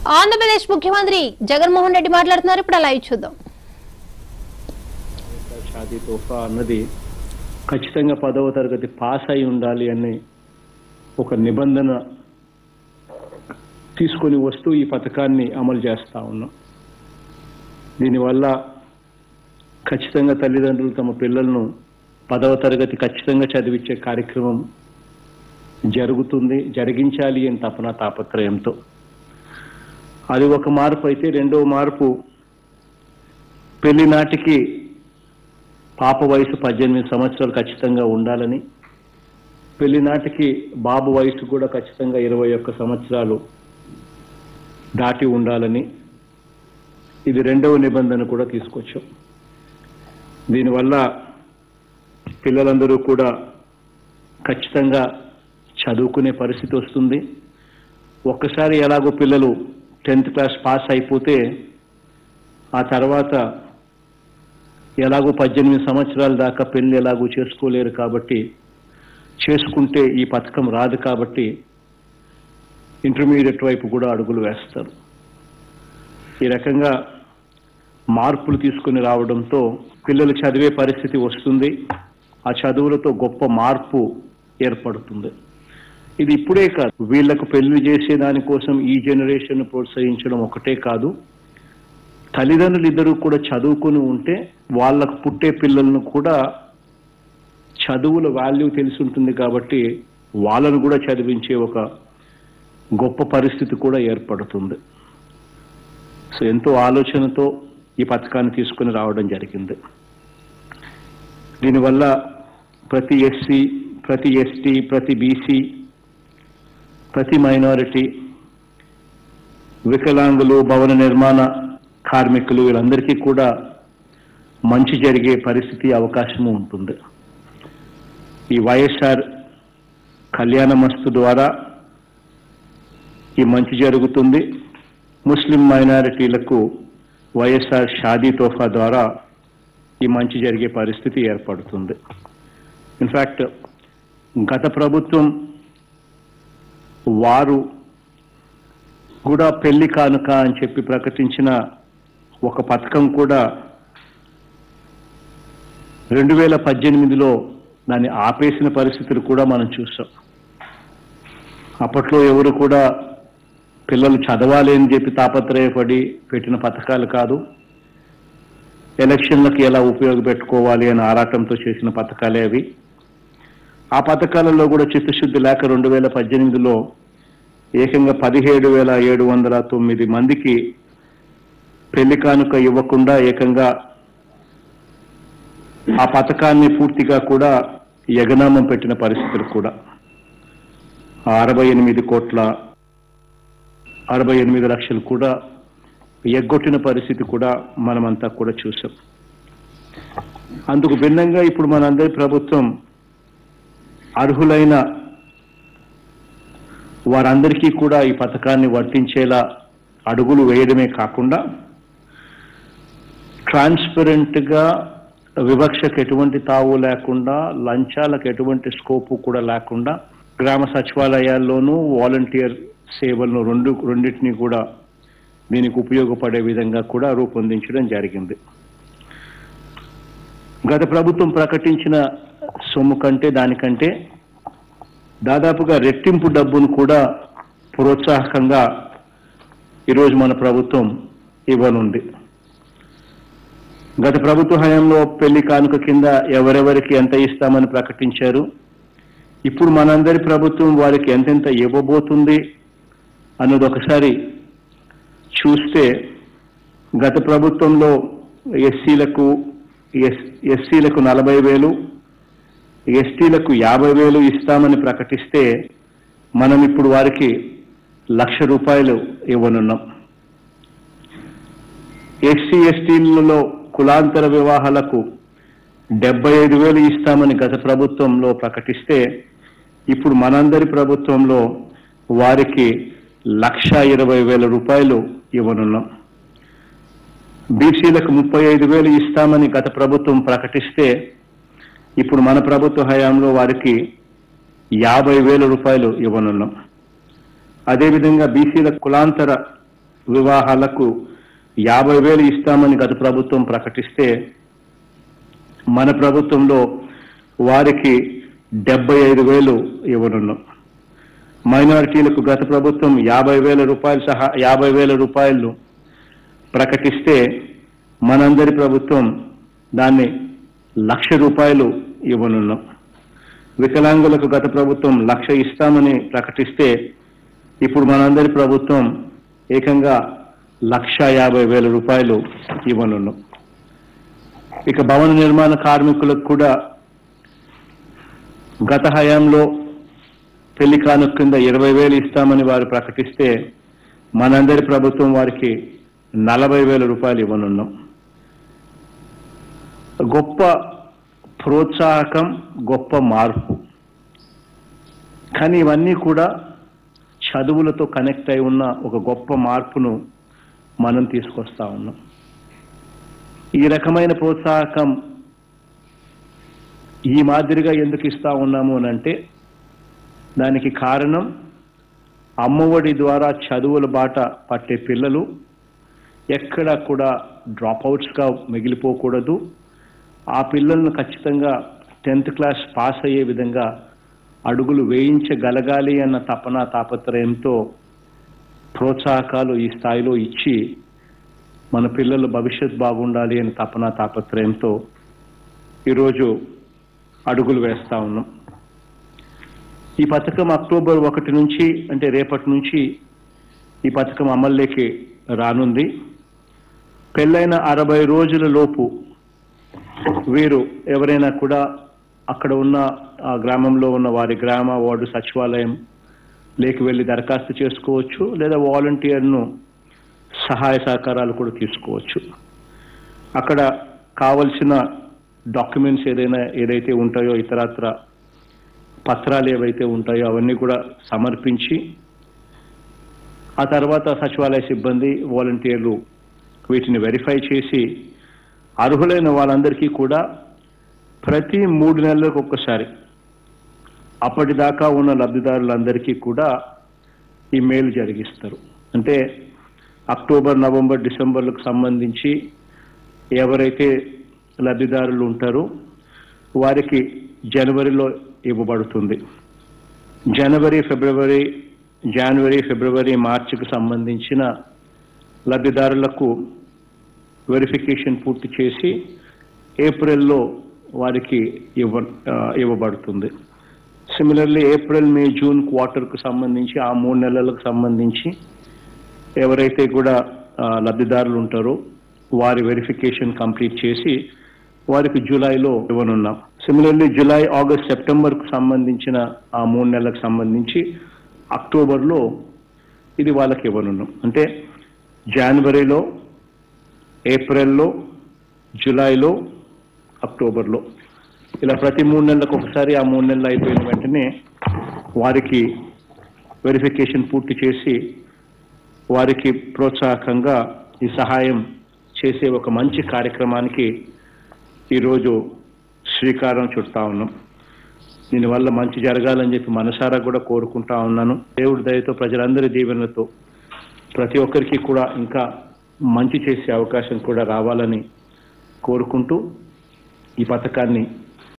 ఆంధ్రప్రదేశ్ ముఖ్యమంత్రి జగన్మోహన్ రెడ్డి మాట్లాడుతున్నారు ఇప్పుడు అలా చూద్దాం షాదీ తోఫా అన్నది ఖచ్చితంగా పదవ తరగతి పాస్ అయి ఉండాలి అనే ఒక నిబంధన తీసుకొని వస్తూ ఈ పథకాన్ని అమలు చేస్తా ఉన్నాం దీనివల్ల ఖచ్చితంగా తల్లిదండ్రులు తమ పిల్లలను పదవ తరగతి ఖచ్చితంగా చదివించే కార్యక్రమం జరుగుతుంది జరిగించాలి అని తపన తాపత్రయంతో అది ఒక మార్పు అయితే రెండవ మార్పు పెళ్లి నాటికి పాప వయసు పద్దెనిమిది సంవత్సరాలు ఖచ్చితంగా ఉండాలని పెళ్లి నాటికి బాబు వయసు కూడా ఖచ్చితంగా ఇరవై ఒక్క సంవత్సరాలు దాటి ఉండాలని ఇది రెండవ నిబంధన కూడా తీసుకొచ్చాం దీనివల్ల పిల్లలందరూ కూడా ఖచ్చితంగా చదువుకునే పరిస్థితి వస్తుంది ఒక్కసారి ఎలాగో పిల్లలు టెన్త్ క్లాస్ పాస్ అయిపోతే ఆ తర్వాత ఎలాగో పద్దెనిమిది సంవత్సరాల దాకా పెళ్లి ఎలాగో చేసుకోలేరు కాబట్టి చేసుకుంటే ఈ పథకం రాదు కాబట్టి ఇంటర్మీడియట్ వైపు కూడా అడుగులు వేస్తారు ఈ రకంగా మార్పులు తీసుకుని రావడంతో పిల్లలు చదివే పరిస్థితి వస్తుంది ఆ చదువులతో గొప్ప మార్పు ఏర్పడుతుంది ఇది ఇప్పుడే కాదు వీళ్లకు పెళ్లి చేసే దానికోసం ఈ జనరేషన్ ప్రోత్సహించడం ఒకటే కాదు తల్లిదండ్రులు ఇద్దరు కూడా చదువుకుని ఉంటే వాళ్ళకు పుట్టే పిల్లలను కూడా చదువుల వాల్యూ తెలిసి ఉంటుంది కాబట్టి వాళ్ళను కూడా చదివించే ఒక గొప్ప పరిస్థితి కూడా ఏర్పడుతుంది సో ఎంతో ఆలోచనతో ఈ పథకాన్ని తీసుకుని రావడం జరిగింది దీనివల్ల ప్రతి ఎస్సీ ప్రతి ఎస్టీ ప్రతి బీసీ ప్రతి మైనారిటీ వికలాంగులు భవన నిర్మాణ కార్మికులు వీళ్ళందరికీ కూడా మంచి జరిగే పరిస్థితి అవకాశము ఉంటుంది ఈ వైఎస్ఆర్ కళ్యాణ మస్తు ద్వారా ఈ మంచి జరుగుతుంది ముస్లిం మైనారిటీలకు వైఎస్ఆర్ షాదీ తోఫా ద్వారా ఈ మంచి జరిగే పరిస్థితి ఏర్పడుతుంది ఇన్ఫ్యాక్ట్ గత ప్రభుత్వం వారు కూడా పెళ్లి కానుక అని చెప్పి ప్రకటించిన ఒక పథకం కూడా రెండు వేల పద్దెనిమిదిలో దాన్ని ఆపేసిన పరిస్థితులు కూడా మనం చూసాం అప్పట్లో ఎవరు కూడా పిల్లలు చదవాలి అని చెప్పి తాపత్రయపడి పెట్టిన పథకాలు కాదు ఎలక్షన్లకు ఎలా ఉపయోగపెట్టుకోవాలి అని ఆరాటంతో చేసిన పథకాలే అవి ఆ పథకాలలో కూడా చిత్తశుద్ధి లేక రెండు వేల పద్దెనిమిదిలో ఏకంగా పదిహేడు వేల ఏడు వందల తొమ్మిది మందికి పెళ్లి కానుక ఇవ్వకుండా ఏకంగా ఆ పథకాన్ని పూర్తిగా కూడా యగనామం పెట్టిన పరిస్థితులు కూడా ఆ అరవై ఎనిమిది కోట్ల అరవై ఎనిమిది లక్షలు కూడా ఎగ్గొట్టిన పరిస్థితి కూడా మనమంతా కూడా చూసాం అందుకు భిన్నంగా ఇప్పుడు మనందరి ప్రభుత్వం అర్హులైన వారందరికీ కూడా ఈ పథకాన్ని వర్తించేలా అడుగులు వేయడమే కాకుండా ట్రాన్స్పరెంట్ గా వివక్షకు ఎటువంటి తావు లేకుండా లంచాలకు ఎటువంటి స్కోపు కూడా లేకుండా గ్రామ సచివాలయాల్లోనూ వాలంటీర్ సేవలను రెండు రెండింటినీ కూడా దీనికి ఉపయోగపడే విధంగా కూడా రూపొందించడం జరిగింది గత ప్రభుత్వం ప్రకటించిన సొమ్ము కంటే దానికంటే దాదాపుగా రెట్టింపు డబ్బును కూడా ప్రోత్సాహకంగా ఈరోజు మన ప్రభుత్వం ఇవ్వనుంది గత ప్రభుత్వ హయాంలో పెళ్లి కానుక కింద ఎవరెవరికి ఎంత ఇస్తామని ప్రకటించారు ఇప్పుడు మనందరి ప్రభుత్వం వారికి ఎంతెంత ఇవ్వబోతుంది అన్నది ఒకసారి చూస్తే గత ప్రభుత్వంలో ఎస్సీలకు ఎస్ ఎస్సీలకు నలభై వేలు ఎస్టీలకు యాభై వేలు ఇస్తామని ప్రకటిస్తే మనం ఇప్పుడు వారికి లక్ష రూపాయలు ఇవ్వనున్నాం ఎస్సీ ఎస్టీలలో కులాంతర వివాహాలకు డెబ్బై ఐదు వేలు ఇస్తామని గత ప్రభుత్వంలో ప్రకటిస్తే ఇప్పుడు మనందరి ప్రభుత్వంలో వారికి లక్ష ఇరవై వేల రూపాయలు ఇవ్వనున్నాం బీసీలకు ముప్పై ఐదు వేలు ఇస్తామని గత ప్రభుత్వం ప్రకటిస్తే ఇప్పుడు మన ప్రభుత్వ హయాంలో వారికి యాభై వేల రూపాయలు ఇవ్వనున్నాం అదేవిధంగా బీసీల కులాంతర వివాహాలకు యాభై వేలు ఇస్తామని గత ప్రభుత్వం ప్రకటిస్తే మన ప్రభుత్వంలో వారికి డెబ్బై ఐదు వేలు ఇవ్వనున్నాం మైనారిటీలకు గత ప్రభుత్వం యాభై వేల రూపాయలు సహా యాభై వేల రూపాయలు ప్రకటిస్తే మనందరి ప్రభుత్వం దాన్ని లక్ష రూపాయలు ఇవ్వనున్నాం వికలాంగులకు గత ప్రభుత్వం లక్ష ఇస్తామని ప్రకటిస్తే ఇప్పుడు మనందరి ప్రభుత్వం ఏకంగా లక్ష యాభై వేల రూపాయలు ఇవ్వనున్నాం ఇక భవన నిర్మాణ కార్మికులకు కూడా గత హయాంలో పెళ్లి కానుక కింద ఇరవై వేలు ఇస్తామని వారు ప్రకటిస్తే మనందరి ప్రభుత్వం వారికి నలభై వేల రూపాయలు ఇవ్వనున్నాం గొప్ప ప్రోత్సాహకం గొప్ప మార్పు కానీ ఇవన్నీ కూడా చదువులతో కనెక్ట్ అయి ఉన్న ఒక గొప్ప మార్పును మనం తీసుకొస్తా ఉన్నాం ఈ రకమైన ప్రోత్సాహకం ఈ మాదిరిగా ఎందుకు ఇస్తా ఉన్నాము అని అంటే దానికి కారణం అమ్మఒడి ద్వారా చదువుల బాట పట్టే పిల్లలు ఎక్కడ కూడా డ్రాప్ అవుట్స్గా మిగిలిపోకూడదు ఆ పిల్లలను ఖచ్చితంగా టెన్త్ క్లాస్ పాస్ అయ్యే విధంగా అడుగులు వేయించగలగాలి అన్న తపన తాపత్రయంతో ప్రోత్సాహకాలు ఈ స్థాయిలో ఇచ్చి మన పిల్లల భవిష్యత్ బాగుండాలి అని తపన తాపత్రయంతో ఈరోజు అడుగులు వేస్తా ఉన్నాం ఈ పథకం అక్టోబర్ ఒకటి నుంచి అంటే రేపటి నుంచి ఈ పథకం అమల్లోకి రానుంది పెళ్ళైన అరవై రోజుల లోపు వీరు ఎవరైనా కూడా అక్కడ ఉన్న ఆ గ్రామంలో ఉన్న వారి గ్రామ వార్డు సచివాలయం లేకి వెళ్ళి దరఖాస్తు చేసుకోవచ్చు లేదా వాలంటీర్ను సహాయ సహకారాలు కూడా తీసుకోవచ్చు అక్కడ కావలసిన డాక్యుమెంట్స్ ఏదైనా ఏదైతే ఉంటాయో ఇతరత్ర పత్రాలు ఏవైతే ఉంటాయో అవన్నీ కూడా సమర్పించి ఆ తర్వాత సచివాలయ సిబ్బంది వాలంటీర్లు వీటిని వెరిఫై చేసి అర్హులైన వాళ్ళందరికీ కూడా ప్రతి మూడు నెలలకు ఒక్కసారి అప్పటిదాకా ఉన్న లబ్ధిదారులందరికీ కూడా ఈ మెయిల్ జరిగిస్తారు అంటే అక్టోబర్ నవంబర్ డిసెంబర్లకు సంబంధించి ఎవరైతే లబ్ధిదారులు ఉంటారో వారికి జనవరిలో ఇవ్వబడుతుంది జనవరి ఫిబ్రవరి జనవరి ఫిబ్రవరి మార్చికి సంబంధించిన లబ్ధిదారులకు వెరిఫికేషన్ పూర్తి చేసి ఏప్రిల్లో వారికి ఇవ్వ ఆ, ఇవ్వబడుతుంది సిమిలర్లీ ఏప్రిల్ మే జూన్ క్వార్టర్కు సంబంధించి ఆ మూడు నెలలకు సంబంధించి ఎవరైతే కూడా ఆ, లబ్ధిదారులు ఉంటారో వారి వెరిఫికేషన్ కంప్లీట్ చేసి వారికి జూలైలో ఇవ్వనున్నాం సిమిలర్లీ జూలై ఆగస్ట్ సెప్టెంబర్కు సంబంధించిన ఆ మూడు నెలలకు సంబంధించి అక్టోబర్లో ఇది వాళ్ళకి ఇవ్వనున్నాం అంటే జనవరిలో ఏప్రిల్లో జూలైలో అక్టోబర్లో ఇలా ప్రతి మూడు నెలలకు ఒకసారి ఆ మూడు నెలలు అయిపోయిన వెంటనే వారికి వెరిఫికేషన్ పూర్తి చేసి వారికి ప్రోత్సాహకంగా ఈ సహాయం చేసే ఒక మంచి కార్యక్రమానికి ఈరోజు శ్రీకారం చుడతా ఉన్నాం దీనివల్ల మంచి జరగాలని చెప్పి మనసారా కూడా కోరుకుంటా ఉన్నాను దేవుడి దయతో ప్రజలందరి దీవెనలతో ప్రతి ఒక్కరికి కూడా ఇంకా మంచి చేసే అవకాశం కూడా రావాలని కోరుకుంటూ ఈ పథకాన్ని